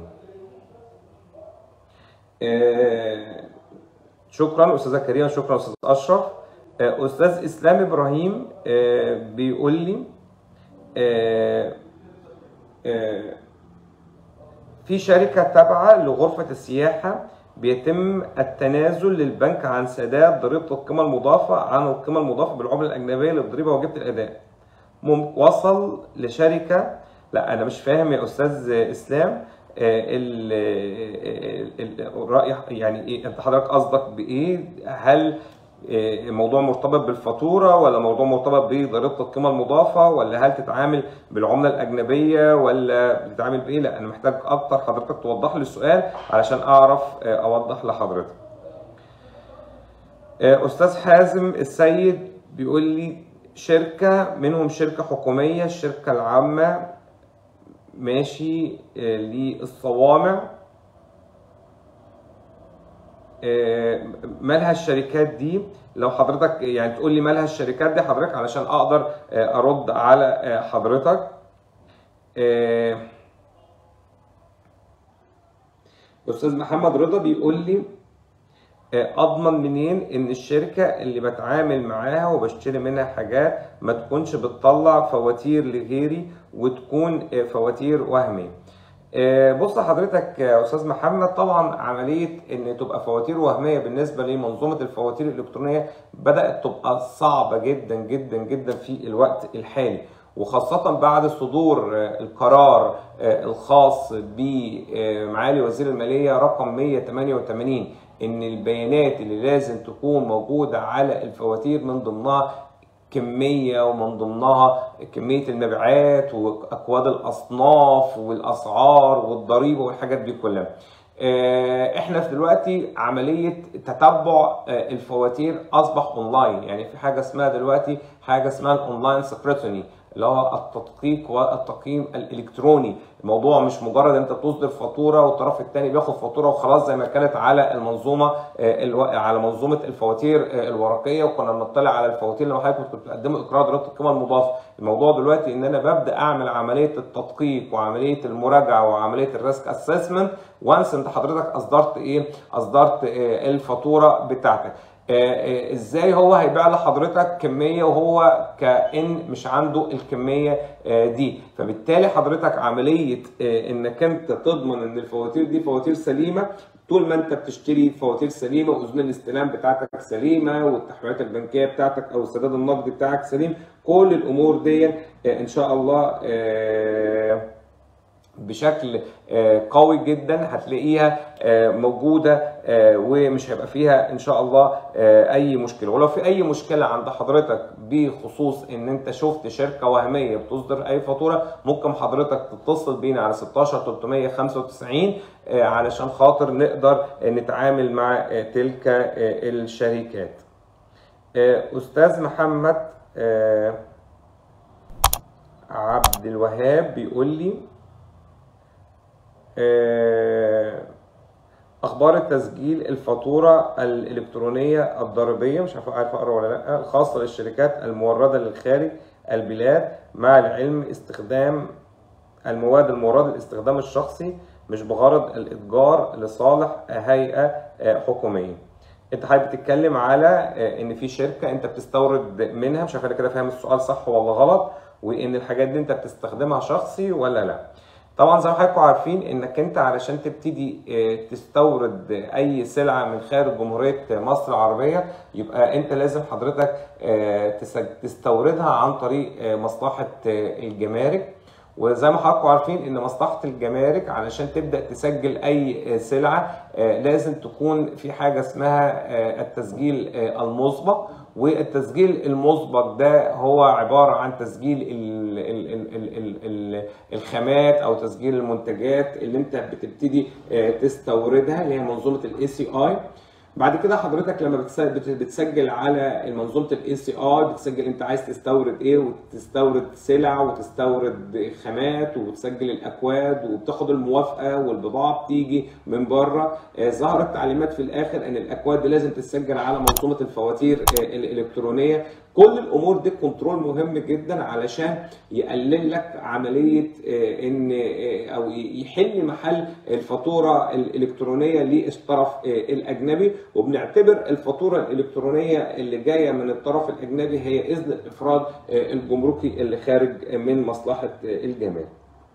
شكرا استاذه كريمه شكرا استاذ اشرف استاذ اسلام ابراهيم بيقول لي في شركه تابعه لغرفه السياحه بيتم التنازل للبنك عن سداد ضريبه القيمه المضافه عن القيمه المضافه بالعمله الاجنبيه للضريبه وجبه الاداء وصل لشركه لا انا مش فاهم يا استاذ اسلام الرأي يعني ايه انت حضرتك قصدك بايه هل الموضوع مرتبط بالفاتوره ولا موضوع مرتبط بضريبه القيمه المضافه ولا هل تتعامل بالعمله الاجنبيه ولا بتتعامل بايه لا انا محتاج اكتر حضرتك توضح لي السؤال علشان اعرف اوضح لحضرتك استاذ حازم السيد بيقول لي شركه منهم شركه حكوميه الشركه العامه ماشي للصوامع مالها الشركات دي لو حضرتك يعني تقول لي مالها الشركات دي حضرتك علشان اقدر ارد على حضرتك استاذ محمد رضا بيقول لي اضمن منين ان الشركه اللي بتعامل معاها وبشتري منها حاجات ما تكونش بتطلع فواتير لغيري وتكون فواتير وهميه بص حضرتك يا استاذ محمد طبعا عمليه ان تبقى فواتير وهميه بالنسبه لمنظومه الفواتير الالكترونيه بدات تبقى صعبه جدا جدا جدا في الوقت الحالي وخاصة بعد صدور القرار الخاص بمعالي وزير المالية رقم 188 ان البيانات اللي لازم تكون موجودة على الفواتير من ضمنها كمية ومن ضمنها كمية المبيعات وأكواد الأصناف والأسعار والضريبة والحاجات دي كلها. احنا في دلوقتي عملية تتبع الفواتير أصبح أونلاين يعني في حاجة اسمها دلوقتي حاجة اسمها الأونلاين سكرتوني اللي هو التدقيق والتقييم الالكتروني الموضوع مش مجرد انت تصدر فاتوره والطرف الثاني بياخد فاتوره وخلاص زي ما كانت على المنظومه على منظومه الفواتير الورقيه وكنا بنطلع على الفواتير لما حضرتك كنت بتقدموا اقرار ضريبه القيمه المضافه الموضوع دلوقتي ان انا ببدا اعمل عمليه التدقيق وعمليه المراجعه وعمليه الريسك اسسمنت وانس انت حضرتك اصدرت ايه اصدرت الفاتوره بتاعتك ازاي هو هيبيع لحضرتك كميه وهو كان مش عنده الكميه دي فبالتالي حضرتك عمليه انك انت تضمن ان الفواتير دي فواتير سليمه طول ما انت بتشتري فواتير سليمه واذون الاستلام بتاعتك سليمه والتحويلات البنكيه بتاعتك او السداد النقدي بتاعك سليم كل الامور دي ان شاء الله بشكل قوي جدا هتلاقيها موجوده ومش هيبقى فيها ان شاء الله اي مشكله ولو في اي مشكله عند حضرتك بخصوص ان انت شفت شركه وهميه بتصدر اي فاتوره ممكن حضرتك تتصل بينا على 16 395 علشان خاطر نقدر نتعامل مع تلك الشركات استاذ محمد عبد الوهاب بيقول لي اخبار التسجيل الفاتوره الالكترونيه الضريبيه مش عارف عارف اقرا ولا لا الخاصه للشركات المورده للخارج البلاد مع العلم استخدام المواد المورده للاستخدام الشخصي مش بغرض الاتجار لصالح هيئه حكوميه انت حابب تتكلم على ان في شركه انت بتستورد منها مش عارف انا كده فاهم السؤال صح ولا غلط وان الحاجات دي انت بتستخدمها شخصي ولا لا طبعا زي ما حضراتكم عارفين انك انت علشان تبتدي تستورد اي سلعه من خارج جمهوريه مصر العربيه يبقى انت لازم حضرتك تستوردها عن طريق مصلحه الجمارك وزي ما حضراتكم عارفين ان مصلحه الجمارك علشان تبدا تسجل اي سلعه لازم تكون في حاجه اسمها التسجيل المسبق والتسجيل المسبق ده هو عباره عن تسجيل ال ال ال ال ال الخامات او تسجيل المنتجات اللي انت بتبتدي تستوردها اللي هي منظومه الاي سي اي بعد كده حضرتك لما بتسجل على منظومه الاي سي اي بتسجل انت عايز تستورد ايه وتستورد سلع وتستورد خامات وتسجل الاكواد وبتاخد الموافقه والبضاعه بتيجي من بره ظهرت تعليمات في الاخر ان الاكواد دي لازم تتسجل على منظومه الفواتير الالكترونيه كل الامور دي كنترول مهم جدا علشان يقلل لك عمليه ان او يحل محل الفاتوره الالكترونيه للطرف الاجنبي وبنعتبر الفاتوره الالكترونيه اللي جايه من الطرف الاجنبي هي اذن الافراد الجمركي اللي خارج من مصلحه الجمارك.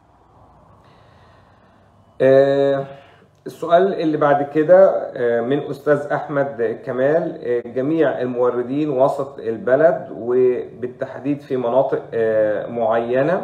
السؤال اللي بعد كده من استاذ احمد كمال جميع الموردين وسط البلد وبالتحديد في مناطق معينه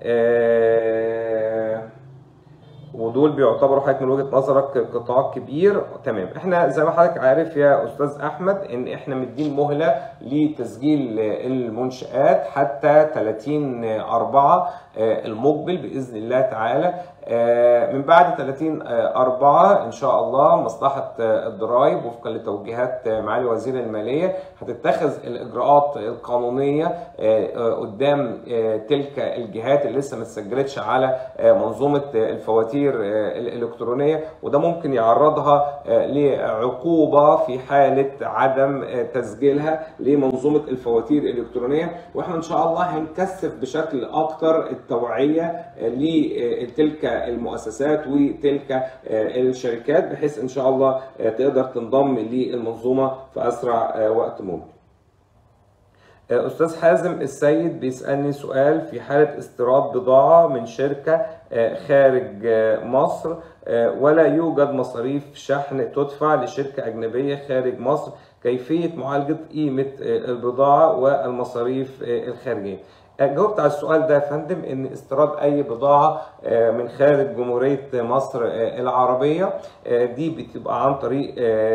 ودول بيعتبروا حضرتك من وجهه نظرك قطاع كبير تمام احنا زي ما حضرتك عارف يا استاذ احمد ان احنا مدين مهله لتسجيل المنشات حتى 30 4 المقبل باذن الله تعالى من بعد 30 4 ان شاء الله مصلحه الضرائب وفقا لتوجيهات معالي وزير الماليه هتتخذ الاجراءات القانونيه قدام تلك الجهات اللي لسه ما اتسجلتش على منظومه الفواتير الالكترونيه وده ممكن يعرضها لعقوبه في حاله عدم تسجيلها لمنظومه الفواتير الالكترونيه واحنا ان شاء الله هنكثف بشكل اكتر التوعيه لتلك المؤسسات وتلك الشركات بحيث ان شاء الله تقدر تنضم للمنظومه في اسرع وقت ممكن. استاذ حازم السيد بيسالني سؤال في حاله استيراد بضاعه من شركه خارج مصر ولا يوجد مصاريف شحن تدفع لشركه اجنبيه خارج مصر كيفيه معالجه قيمه البضاعه والمصاريف الخارجيه جاوبت على السؤال ده يا فندم ان استيراد اي بضاعه من خارج جمهوريه مصر العربيه دي بتبقى عن طريق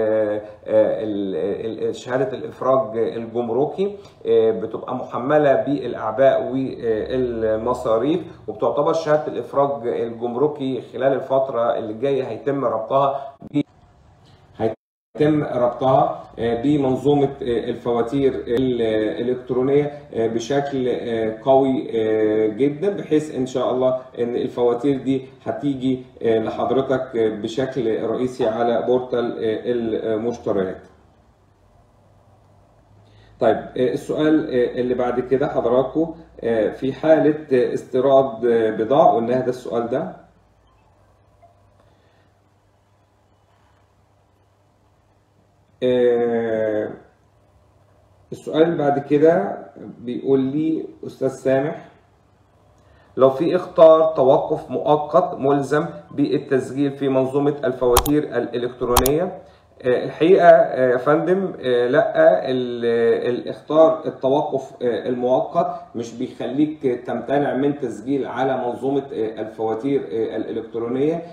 شهاده الافراج الجمركي بتبقى محمله بالاعباء والمصاريف وبتعتبر شهاده الافراج الجمركي خلال الفتره اللي جايه هيتم ربطها يتم ربطها بمنظومه الفواتير الالكترونيه بشكل قوي جدا بحيث ان شاء الله ان الفواتير دي هتيجي لحضرتك بشكل رئيسي على بورتال المشتريات. طيب السؤال اللي بعد كده حضراتكم في حاله استيراد بضاعه قلنا ده السؤال ده السؤال اللي بعد كده بيقول لي استاذ سامح لو في اختار توقف مؤقت ملزم بالتسجيل في منظومه الفواتير الالكترونيه الحقيقه يا فندم لا الاختار التوقف المؤقت مش بيخليك تمتنع من تسجيل على منظومه الفواتير الالكترونيه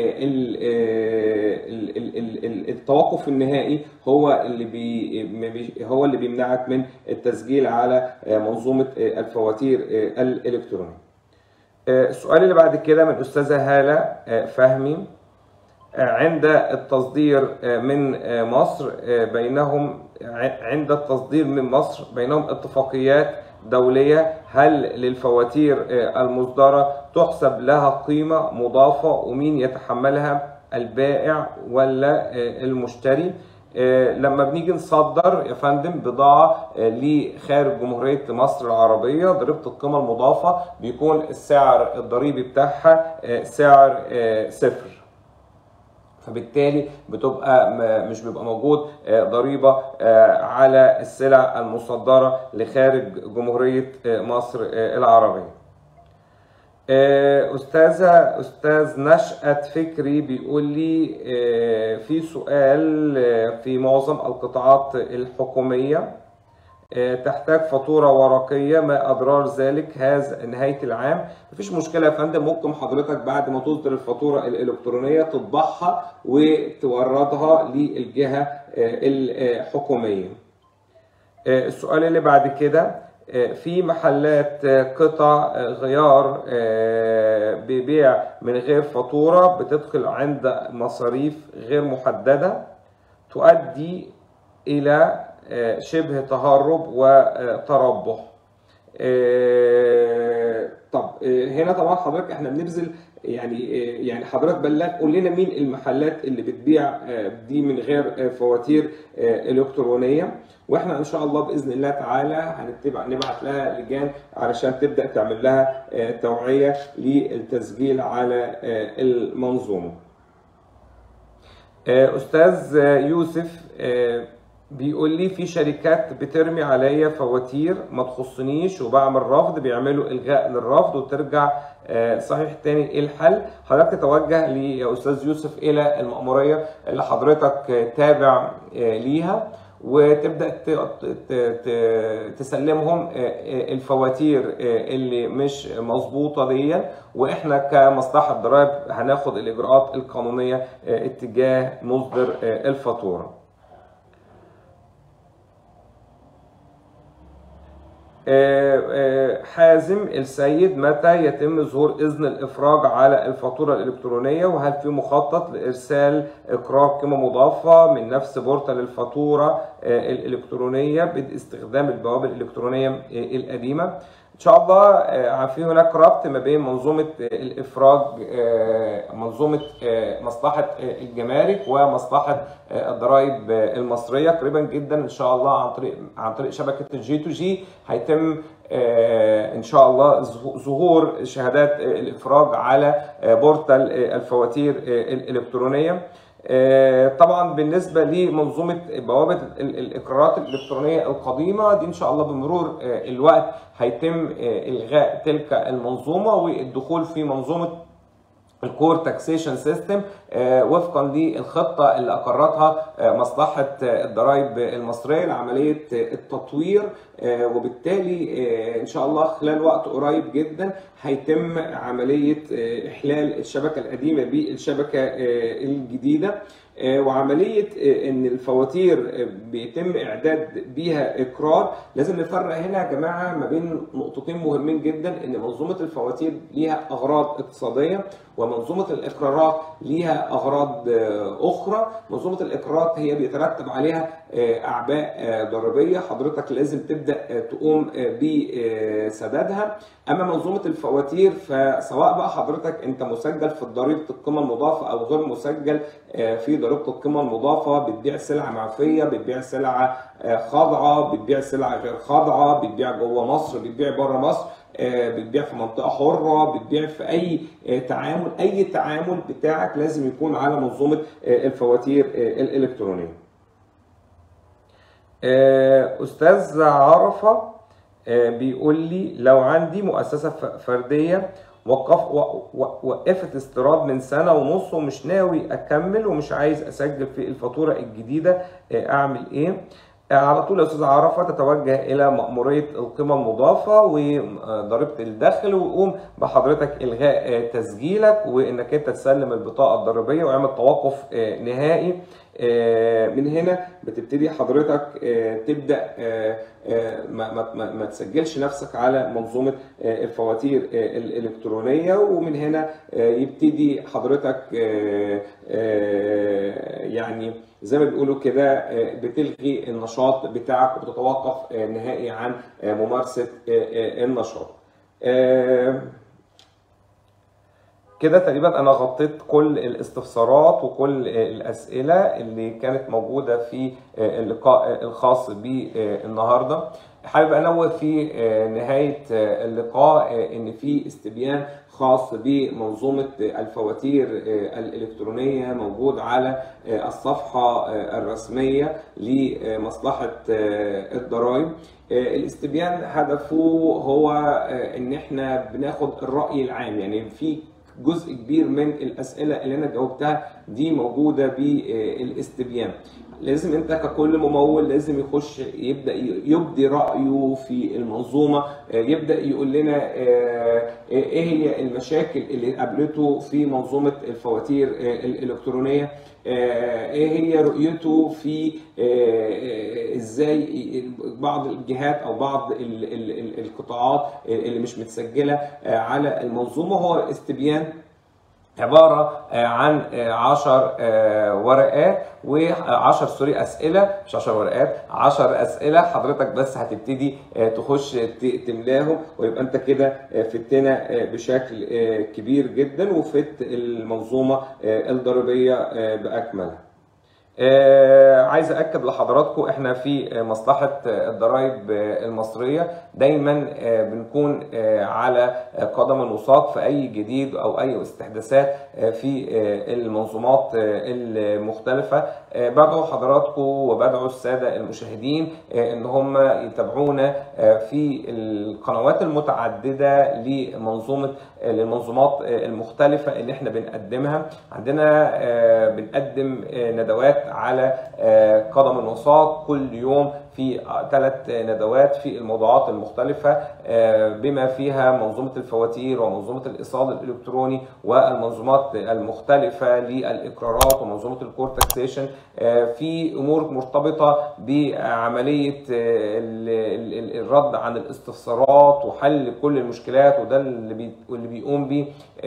التوقف النهائي هو اللي بي هو اللي بيمنعك من التسجيل على منظومه الفواتير الالكترونيه السؤال اللي بعد كده من الاستاذه هاله فهمي عند التصدير من مصر بينهم عند التصدير من مصر بينهم اتفاقيات دولية هل للفواتير المصدرة تحسب لها قيمة مضافة ومين يتحملها البائع ولا المشتري لما بنيجي نصدر يا فندم بضاعة لخارج جمهورية مصر العربية ضريبة القيمة المضافة بيكون السعر الضريبي بتاعها سعر صفر فبالتالي بتبقى مش بيبقى موجود ضريبه على السلع المصدره لخارج جمهوريه مصر العربيه. استاذه استاذ نشأت فكري بيقول لي في سؤال في معظم القطاعات الحكوميه تحتاج فاتوره ورقيه ما اضرار ذلك هذا نهايه العام مفيش مشكله يا فندم ممكن حضرتك بعد ما تصدر الفاتوره الالكترونيه تطبعها وتوردها للجهه الحكوميه السؤال اللي بعد كده في محلات قطع غيار ببيع من غير فاتوره بتدخل عند مصاريف غير محدده تؤدي الى شبه تهرب وتربح طب هنا طبعا حضرتك احنا بنبذل يعني يعني حضرتك بلغ قول لنا مين المحلات اللي بتبيع دي من غير فواتير الكترونيه واحنا ان شاء الله باذن الله تعالى هنتبع نبعت لها لجان علشان تبدا تعمل لها توعيه للتسجيل على المنظومه. استاذ يوسف بيقول لي في شركات بترمي عليا فواتير ما تخصنيش وبعمل رفض بيعملوا الغاء للرفض وترجع صحيح تاني ايه الحل حضرتك تتوجه لي يا استاذ يوسف الى المأمورية اللي حضرتك تابع ليها وتبدا تسلمهم الفواتير اللي مش مظبوطه دي واحنا كمصلحه ضرائب هناخد الاجراءات القانونيه اتجاه مصدر الفاتوره حازم السيد متى يتم ظهور اذن الافراج على الفاتوره الالكترونيه وهل في مخطط لارسال اقرار قيمه مضافه من نفس بورتال الفاتوره الالكترونيه باستخدام البوابه الالكترونيه القديمه ان شاء الله في هناك ربط ما بين منظومه الافراج منظومه مصلحه الجمارك ومصلحه الضرائب المصريه قريبا جدا ان شاء الله عن طريق عن طريق شبكه الجي تو جي هيتم ان شاء الله ظهور شهادات الافراج على بورتال الفواتير الالكترونيه طبعا بالنسبه لمنظومه بوابه الاقرارات الالكترونيه القديمه دي ان شاء الله بمرور الوقت هيتم الغاء تلك المنظومه والدخول في منظومه الكور تاكسيشن سيستم وفقا للخطه اللي اقرتها مصلحه الضرائب المصريه لعمليه التطوير وبالتالي ان شاء الله خلال وقت قريب جدا هيتم عمليه احلال الشبكه القديمه بالشبكه الجديده وعمليه ان الفواتير بيتم اعداد بيها اقرار لازم نفرق هنا يا جماعه ما بين نقطتين مهمين جدا ان منظومه الفواتير ليها اغراض اقتصاديه ومنظومه الاقرارات ليها اغراض اخرى منظومه الاقرارات هي بيترتب عليها اعباء ضريبيه حضرتك لازم تبدا تقوم بسدادها اما منظومه الفواتير فسواء بقى حضرتك انت مسجل في ضريبه القيمه المضافه او غير مسجل في ضريبه القيمه المضافه بتبيع سلعه معفيه بتبيع سلعه خاضعه بتبيع سلعه غير خاضعه بتبيع جوه مصر بتبيع بره مصر بتبيع في منطقه حره بتبيع في اي تعامل اي تعامل بتاعك لازم يكون على منظومه الفواتير الالكترونيه استاذ عرفه بيقول لي لو عندي مؤسسه فرديه وقف وقفت استيراد من سنه ونص ومش ناوي اكمل ومش عايز اسجل في الفاتوره الجديده اعمل ايه على طول يا استاذ عرفه تتوجه الى مأموريه القيمه المضافه وضريبه الدخل ويقوم بحضرتك الغاء تسجيلك وانك انت تسلم البطاقه الضريبيه ويعمل توقف نهائي من هنا بتبتدي حضرتك تبدا ما, ما, ما تسجلش نفسك على منظومه الفواتير الالكترونيه ومن هنا يبتدي حضرتك يعني زي ما بيقولوا كده بتلغي النشاط بتاعك وبتتوقف نهائي عن ممارسه النشاط. كده تقريبا انا غطيت كل الاستفسارات وكل الاسئله اللي كانت موجوده في اللقاء الخاص بالنهارده حابب انوه في نهايه اللقاء ان في استبيان خاص بمنظومه الفواتير الالكترونيه موجود على الصفحه الرسميه لمصلحه الضرائب الاستبيان هدفه هو ان احنا بناخد الراي العام يعني في جزء كبير من الاسئله اللي انا جاوبتها دي موجوده بالاستبيان لازم انت ككل ممول لازم يخش يبدا يبدي رايه في المنظومه يبدا يقول لنا ايه هي المشاكل اللي قابلته في منظومه الفواتير الالكترونيه ايه هي رؤيته في ازاي بعض الجهات او بعض القطاعات اللي مش متسجله على المنظومه هو استبيان عبارة عن 10 ورقات و10 سوري أسئلة مش 10 ورقات 10 أسئلة حضرتك بس هتبتدي تخش تملاهم ويبقى أنت كده فتنا بشكل كبير جدا وفت المنظومة الضريبية بأكملها. آه عايز اكد لحضراتكم احنا في مصلحه الضرائب المصريه دايما آه بنكون آه على قدم وساق في اي جديد او اي استحداثات في المنظومات المختلفه بدعو حضراتكم وبدعو الساده المشاهدين ان هم يتابعونا في القنوات المتعدده لمنظومه للمنظومات المختلفه اللي احنا بنقدمها عندنا بنقدم ندوات على قدم وساق كل يوم في ثلاث ندوات في الموضوعات المختلفة بما فيها منظومة الفواتير ومنظومة الإيصال الإلكتروني والمنظومات المختلفة للإقرارات ومنظومة الكور تاكسيشن في أمور مرتبطة بعملية الرد عن الاستفسارات وحل كل المشكلات وده اللي بيقوم به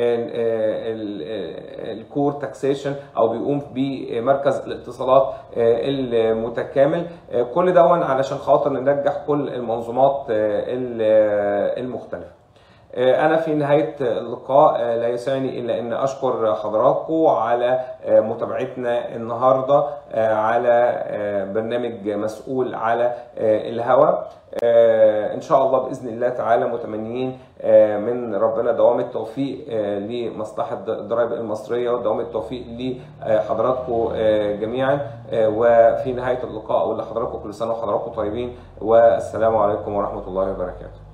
الكور تاكسيشن أو بيقوم بمركز الاتصالات المتكامل كل ده علشان خاطر ننجح كل المنظومات المختلفه أنا في نهاية اللقاء لا يسعني إلا أن أشكر حضراتكم على متابعتنا النهاردة على برنامج مسؤول على الهواء إن شاء الله بإذن الله تعالى متمنيين من ربنا دوام التوفيق لمصلحة الضرائب المصرية ودوام التوفيق لحضراتكم جميعا وفي نهاية اللقاء أقول لحضراتكم كل سنة وحضراتكم طيبين والسلام عليكم ورحمة الله وبركاته